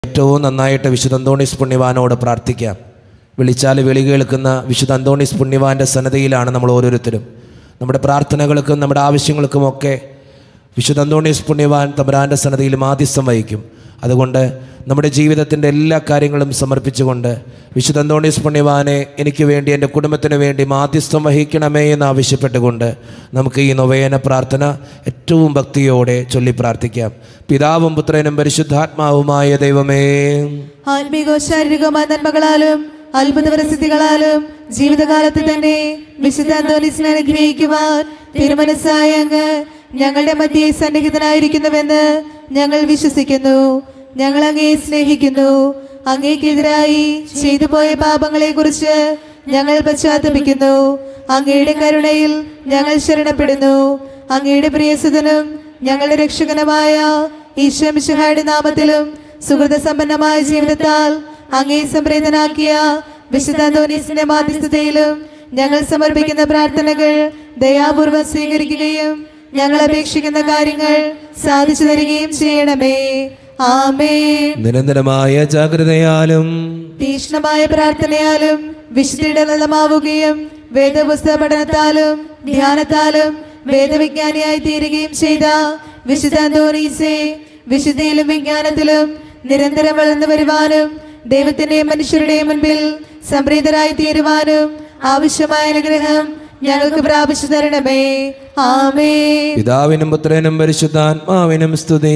ഏറ്റവും നന്നായിട്ട് വിശുദ്ധ അന്തോണീസ് പുണ്യവാനോട് പ്രാർത്ഥിക്കാം വിളിച്ചാൽ വിളി കേൾക്കുന്ന വിശുദ്ധ അന്തോണീസ് പുണ്യവാൻ്റെ സന്നദ്ധയിലാണ് നമ്മൾ ഓരോരുത്തരും നമ്മുടെ പ്രാർത്ഥനകൾക്കും നമ്മുടെ ആവശ്യങ്ങൾക്കുമൊക്കെ വിശുദ്ധ അന്തോണീസ് പുണ്യവാൻ തമ്പുരാൻ്റെ സന്നദ്ധയിൽ മാധ്യസ്ഥം വഹിക്കും അതുകൊണ്ട് നമ്മുടെ ജീവിതത്തിൻ്റെ എല്ലാ കാര്യങ്ങളും സമർപ്പിച്ചുകൊണ്ട് വിശുദ്ധ അന്തോണീസ് പുണ്യവാനെ എനിക്ക് വേണ്ടി എൻ്റെ കുടുംബത്തിന് വേണ്ടി മാധ്യസ്ഥം വഹിക്കണമേ എന്ന് ആവശ്യപ്പെട്ടുകൊണ്ട് നമുക്ക് ഈ നൊവേന പ്രാർത്ഥന ഏറ്റവും ഭക്തിയോടെ ചൊല്ലി പ്രാർത്ഥിക്കാം പിതാവും പുത്രനും പരിശുദ്ധാത്മാവുമായ ദൈവമേ ആത്മീകവും ശാരീരികവുമായ നന്മകളാലും അത്ഭുത പ്രസിദ്ധികളാലും ജീവിതകാലത്ത് തന്നെ വിശുദ്ധ അന്തോണിസിനെ അനുഗ്രഹിക്കുവാൻ തിരുമനസ്സായ അങ്ങ് ഞങ്ങളുടെ മധ്യേ സന്നിഹിതനായിരിക്കുന്നുവെന്ന് ഞങ്ങൾ വിശ്വസിക്കുന്നു ഞങ്ങൾ അങ്ങയെ സ്നേഹിക്കുന്നു അങ്ങേക്കെതിരായി ചെയ്തു പോയ പാപങ്ങളെ കുറിച്ച് ഞങ്ങൾ പശ്ചാത്തപിക്കുന്നു അങ്ങയുടെ കരുണയിൽ ഞങ്ങൾ ശരണപ്പെടുന്നു അങ്ങയുടെ പ്രിയസുതനും ഞങ്ങളുടെ രക്ഷകനുമായ ഈശ്വമിശുഹായുടെ നാമത്തിലും സുഹൃത സമ്പന്നമായ ജീവിതത്താൽ അങ്ങേ സംപ്രീതനാക്കിയ വിശുദ്ധ അന്തോനീസിന്റെ മാധ്യസ്ഥതയിലും ഞങ്ങൾ സമർപ്പിക്കുന്ന പ്രാർത്ഥനകൾ ദയാപൂർവം സ്വീകരിക്കുകയും ഞങ്ങൾ അപേക്ഷിക്കുന്ന കാര്യങ്ങൾ സാധിച്ചു തരികയും ചെയ്യണമേ ആമേ നിരന്തരമായ ജാഗ്രതയാലും തീക്ഷ്ണമായ പ്രാർത്ഥനയാലും വിശുദ്ധിയുടെ നലമാവുകയും വേദപുസ്തക പഠനത്താലും ധ്യാനത്താലും വേദവിജ്ഞാനിയായി തീരുകയും ചെയ്ത വിശുദ്ധ അന്തോണീസെ വിശുദ്ധിയിലും വിജ്ഞാനത്തിലും നിരന്തരം വളർന്നു വരുവാനും ദൈവത്തിന്റെയും മനുഷ്യരുടെയും മുൻപിൽ സംപ്രീതരായി തീരുവാനും ആവശ്യമായ അനുഗ്രഹം ഞങ്ങൾക്ക് പ്രാപിച്ചു തരണമേ ആമേ പിതാവിനും പുത്രനും പരിശുദ്ധാത്മാവിനും സ്തുതി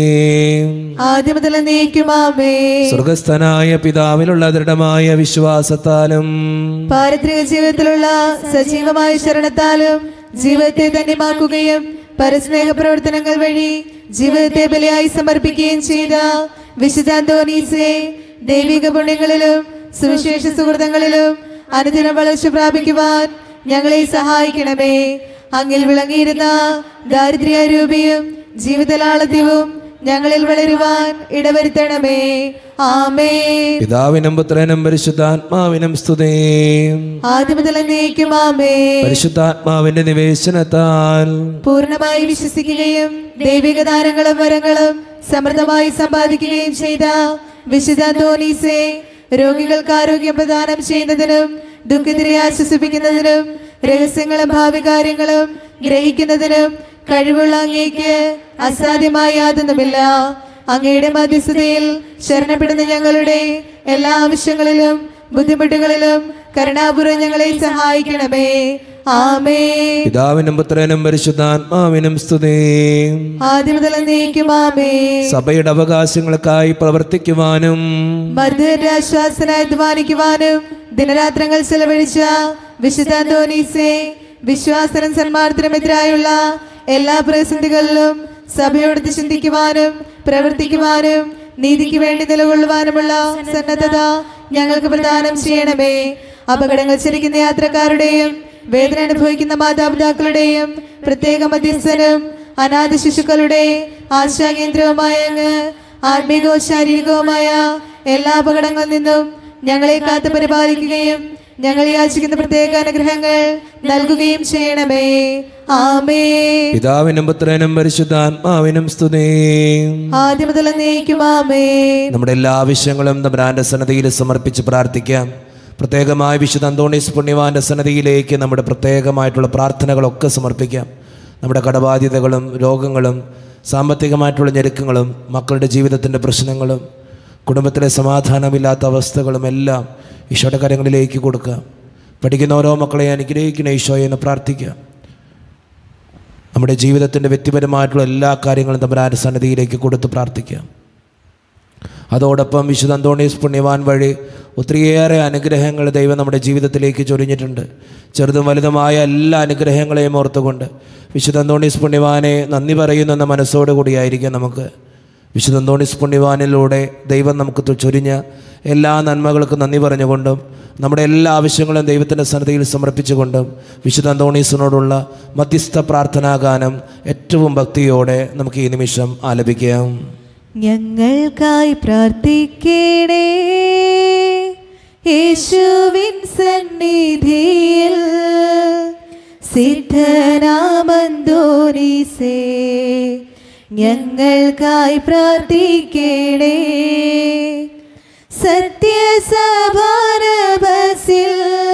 ആദ്യം മുതൽ നീക്കും ആമേ സ്വർഗസ്ഥനായ പിതാവിലുള്ള ദൃഢമായ വിശ്വാസത്താലും പാരത്രിക ജീവിതത്തിലുള്ള സജീവമായ ശരണത്താലും ജീവിതത്തെ ധന്യമാക്കുകയും പരസ്നേഹ പ്രവർത്തനങ്ങൾ വഴി ജീവിതത്തെ ബലിയായി സമർപ്പിക്കുകയും ചെയ്ത വിശുദ്ധ അന്തോണീസെ ദൈവിക പുണ്യങ്ങളിലും സുവിശേഷ സുഹൃതങ്ങളിലും അനുദിനം വളർച്ച പ്രാപിക്കുവാൻ ഞങ്ങളെ സഹായിക്കണമേ അങ്ങിൽ വിളങ്ങിയിരുന്ന ദാരിദ്ര്യാരൂപിയും ജീവിതലാളത്യവും ഞങ്ങളിൽ വളരുവാൻ ഇടവരുത്തണമേ ആമേ പിതാവിനും പുത്രനും പരിശുദ്ധാത്മാവിനും സ്തുതി ആദ്യം മുതൽ എന്നേക്കും ആമേ പരിശുദ്ധാത്മാവിന്റെ നിവേശനത്താൽ പൂർണ്ണമായി വിശ്വസിക്കുകയും ദൈവിക ദാനങ്ങളും വരങ്ങളും സമൃദ്ധമായി സമ്പാദിക്കുകയും ചെയ്ത വിശുദ്ധ അന്തോണീസെ രോഗികൾക്ക് ആരോഗ്യം പ്രദാനം ചെയ്യുന്നതിനും ദുഃഖിതരെ ആശ്വസിപ്പിക്കുന്നതിനും രഹസ്യങ്ങളും ഭാവി കാര്യങ്ങളും ഗ്രഹിക്കുന്നതിനും കഴിവുള്ള അങ്ങേക്ക് അസാധ്യമായ യാതൊന്നുമില്ല അങ്ങയുടെ മധ്യസ്ഥതയിൽ ശരണപ്പെടുന്ന ഞങ്ങളുടെ എല്ലാ ആവശ്യങ്ങളിലും ബുദ്ധിമുട്ടുകളിലും കരുണാപൂർവ്വം ഞങ്ങളെ സഹായിക്കണമേ ആമേ പിതാവിനും പുത്രനും പരിശുദ്ധാത്മാവിനും സ്തുതി ആദ്യം മുതൽ എന്നേക്കും ആമേ സഭയുടെ അവകാശങ്ങൾക്കായി പ്രവർത്തിക്കുവാനും മർദ്ദന്റെ ആശ്വാസനായി ധ്വാനിക്കുവാനും ദിനരാത്രങ്ങൾ ചെലവഴിച്ച വിശുദ്ധ അന്തോണീസെ വിശ്വാസനം സന്മാർദ്ദനമെതിരായുള്ള എല്ലാ പ്രതിസന്ധികളിലും സഭയോടത്ത് ചിന്തിക്കുവാനും പ്രവർത്തിക്കുവാനും നീതിക്ക് വേണ്ടി നിലകൊള്ളുവാനുമുള്ള സന്നദ്ധത ഞങ്ങൾക്ക് പ്രദാനം ചെയ്യണമേ അപകടങ്ങൾ ചരിക്കുന്ന യാത്രക്കാരുടെയും വേദന അനുഭവിക്കുന്ന മാതാപിതാക്കളുടെയും പ്രത്യേക മധ്യസ്ഥനും അനാഥ ശിശുക്കളുടെ ആശാകേന്ദ്രവുമായ അങ്ങ് ആത്മീകവും ശാരീരികവുമായ എല്ലാ അപകടങ്ങളിൽ നിന്നും ഞങ്ങളെ കാത്തു പരിപാലിക്കുകയും ഞങ്ങൾ യാചിക്കുന്ന പ്രത്യേക അനുഗ്രഹങ്ങൾ നൽകുകയും ചെയ്യണമേ ആമേ പിതാവിനും പുത്രനും പരിശുദ്ധാത്മാവിനും സ്തുതി ആദ്യം മുതൽ എന്നേക്കും ആമേ നമ്മുടെ എല്ലാ ആവശ്യങ്ങളും തമ്പുരാന്റെ സന്നദ്ധയിൽ സമർപ്പിച്ച് പ്രാർത്ഥിക്കാം പ്രത്യേകമായി വിശുദ്ധ അന്തോണീസ് പുണ്യവാന്റെ സന്നദ്ധയിലേക്ക് നമ്മുടെ പ്രത്യേകമായിട്ടുള്ള പ്രാർത്ഥനകളൊക്കെ സമർപ്പിക്കാം നമ്മുടെ കടബാധ്യതകളും രോഗങ്ങളും സാമ്പത്തികമായിട്ടുള്ള ഞെരുക്കങ്ങളും മക്കളുടെ ജീവിതത്തിൻ്റെ പ്രശ്നങ്ങളും കുടുംബത്തിലെ സമാധാനമില്ലാത്ത അവസ്ഥകളും എല്ലാം ഈശോയുടെ കരങ്ങളിലേക്ക് കൊടുക്കുക പഠിക്കുന്ന ഓരോ മക്കളെ അനുഗ്രഹിക്കുന്ന ഈശോയെ എന്ന് പ്രാർത്ഥിക്കാം നമ്മുടെ ജീവിതത്തിൻ്റെ വ്യക്തിപരമായിട്ടുള്ള എല്ലാ കാര്യങ്ങളും തമ്പുരാൻ്റെ സന്നദ്ധിയിലേക്ക് കൊടുത്ത് പ്രാർത്ഥിക്കാം അതോടൊപ്പം വിശുദ്ധ അന്തോണീസ് പുണ്യവാൻ വഴി ഒത്തിരിയേറെ അനുഗ്രഹങ്ങൾ ദൈവം നമ്മുടെ ജീവിതത്തിലേക്ക് ചൊരിഞ്ഞിട്ടുണ്ട് ചെറുതും വലുതുമായ എല്ലാ അനുഗ്രഹങ്ങളെയും ഓർത്തുകൊണ്ട് വിശുദ്ധ അന്തോണീസ് പുണ്യവാനെ നന്ദി പറയുന്നെന്ന മനസ്സോടുകൂടിയായിരിക്കും നമുക്ക് വിശുദ്ധ അന്തോണീസ് പുണ്യവാനിലൂടെ ദൈവം നമുക്ക് തു- ചൊരിഞ്ഞ എല്ലാ നന്മകൾക്കും നന്ദി പറഞ്ഞുകൊണ്ടും നമ്മുടെ എല്ലാ ആവശ്യങ്ങളും ദൈവത്തിൻ്റെ സന്നദ്ധയിൽ സമർപ്പിച്ചുകൊണ്ടും വിശുദ്ധ അന്തോണീസിനോടുള്ള മധ്യസ്ഥ പ്രാർത്ഥനാഗാനം ഏറ്റവും ഭക്തിയോടെ നമുക്ക് ഈ നിമിഷം ആലപിക്കാം ഞങ്ങൾക്കായി പ്രാർത്ഥിക്കണേ യേശുവിൻ സന്നിധിയിൽ സിദ്ധനാമന്തോരീസേ ഞങ്ങൾക്കായി പ്രാർത്ഥിക്കണേ സത്യസഭാനബസിൽ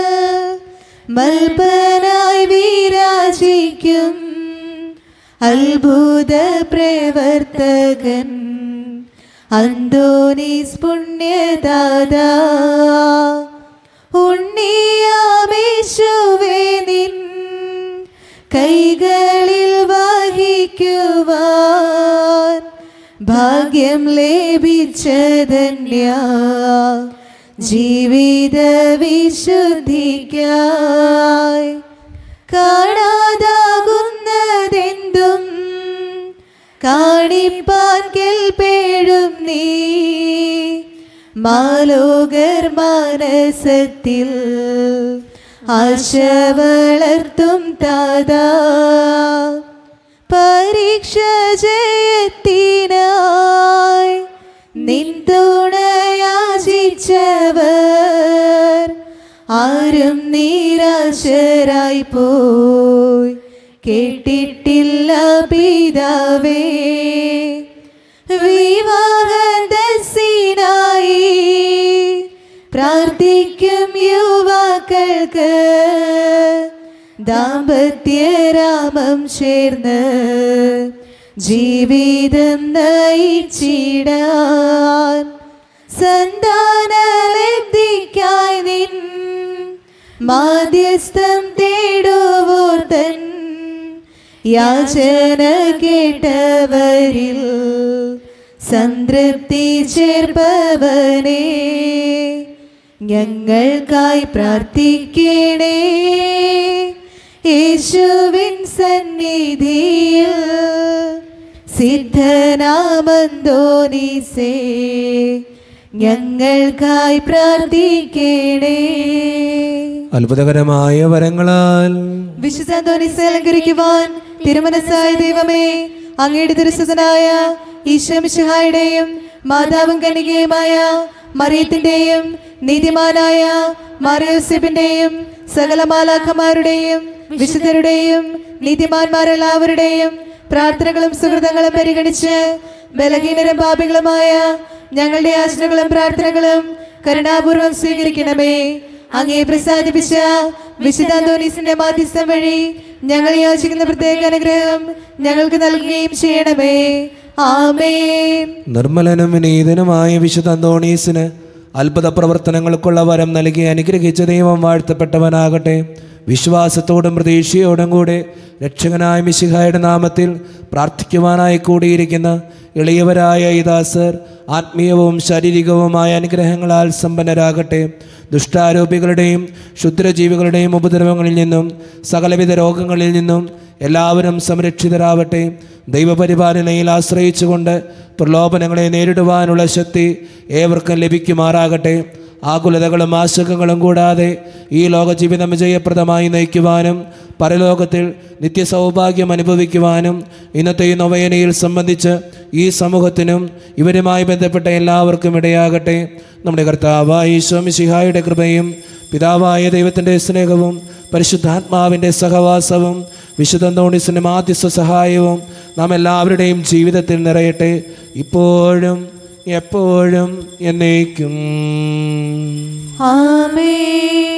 മൽപനായി വിരാജിക്കും അത്ഭുത പ്രവർത്തകൻ അന്തോനീസ് പുണ്യദാദാ ഉണ്ണിയാമേശുവേ നിൻ കൈകളിൽ വഹിക്കുവാൻ ഭാഗ്യം ലഭിച്ചതന്യ ജീവിത വിശുദ്ധിക്കായി കാണാതാകുന്നതെന്തും കാണിപ്പാൻ കേൾപ്പേഴും നീ മാലോകർ മാനസത്തിൽ ആശ വളർത്തും താതാ പരീക്ഷ ജയത്തിനായി നിന്തുണയാചിച്ചവർ ആരും നിരാശരായി പോയി കേട്ടിട്ടില്ല പിതാവേ വിവാഹദസിനായി പ്രാർത്ഥിക്കും യുവാക്കൾക്ക് ദാമ്പത്യരാമം ചേർന്ന് ജീവിതം നയിച്ചിടാൻ സന്താനലബ്ധിക്കായി നിൻ മാധ്യസ്ഥം തേടുവോർ തൻ യാചന കേട്ടവരിൽ സംതൃപ്തി ചേർപ്പവനെ ഞങ്ങൾക്കായി പ്രാർത്ഥിക്കണേ യേശുവിൻ സന്നിധിയിൽ സിദ്ധനാമന്തോനീസേ ഞങ്ങൾക്കായി പ്രാർത്ഥിക്കണേ അത്ഭുതകരമായ വരങ്ങളാൽ വിശുദ്ധോനിസ് അലങ്കരിക്കുവാൻ തിരുമനസ്സായ ദൈവമേ അങ്ങയുടെ തിരുസുതനായ ഈശ്വമിഷഹായുടെയും മാതാവും കനികയുമായ മറിയത്തിന്റെയും നീതിമാനായ മറിയോസിബിന്റെയും സകല മാലാഖമാരുടെയും വിശുദ്ധരുടെയും നീതിമാന്മാരെല്ലാവരുടെയും പ്രാർത്ഥനകളും സുഹൃതങ്ങളും പരിഗണിച്ച് ബലഹീനരും പാപികളുമായ ഞങ്ങളുടെ യാചനകളും പ്രാർത്ഥനകളും കരുണാപൂർവം സ്വീകരിക്കണമേ അങ്ങേ പ്രസാദിപ്പിച്ച വിശുദ്ധാന്തോനീസിന്റെ മാധ്യസ്ഥം വഴി ഞങ്ങൾ യാചിക്കുന്ന പ്രത്യേക അനുഗ്രഹം ഞങ്ങൾക്ക് നൽകുകയും ചെയ്യണമേ ആമേൻ നിർമ്മലനും വിനീതനുമായ വിശുദ്ധ അന്തോണീസിന് അത്ഭുത പ്രവർത്തനങ്ങൾക്കുള്ള വരം നൽകി അനുഗ്രഹിച്ച ദൈവം വാഴ്ത്തപ്പെട്ടവനാകട്ടെ വിശ്വാസത്തോടും പ്രതീക്ഷയോടും കൂടെ രക്ഷകനായ മിശിഹായുടെ നാമത്തിൽ പ്രാർത്ഥിക്കുവാനായി കൂടിയിരിക്കുന്ന എളിയവരായ ഈ ദാസർ ആത്മീയവും ശാരീരികവുമായ അനുഗ്രഹങ്ങളാൽ സമ്പന്നരാകട്ടെ ദുഷ്ടാരോപികളുടെയും ക്ഷുദ്രജീവികളുടെയും ഉപദ്രവങ്ങളിൽ നിന്നും സകലവിധ രോഗങ്ങളിൽ നിന്നും എല്ലാവരും സംരക്ഷിതരാവട്ടെ ദൈവപരിപാലനയിൽ ആശ്രയിച്ചുകൊണ്ട് പ്രലോഭനങ്ങളെ നേരിടുവാനുള്ള ശക്തി ഏവർക്കും ലഭിക്കുമാറാകട്ടെ ആകുലതകളും ആശങ്കകളും കൂടാതെ ഈ ലോക ജീവിതം വിജയപ്രദമായി നയിക്കുവാനും പരലോകത്തിൽ നിത്യസൗഭാഗ്യം അനുഭവിക്കുവാനും ഇന്നത്തെ ഈ നൊവയനയിൽ സംബന്ധിച്ച് ഈ സമൂഹത്തിനും ഇവരുമായി ബന്ധപ്പെട്ട എല്ലാവർക്കും ഇടയാകട്ടെ നമ്മുടെ കർത്താവായ ഈശോമിശിഹായുടെ കൃപയും പിതാവായ ദൈവത്തിൻ്റെ സ്നേഹവും പരിശുദ്ധാത്മാവിൻ്റെ സഹവാസവും വിശുദ്ധ തോണിസിൻ്റെ മാധ്യസ്ഥ സഹായവും നാം എല്ലാവരുടെയും ജീവിതത്തിൽ നിറയട്ടെ ഇപ്പോഴും എപ്പോഴും എന്നേക്കും ആമേൻ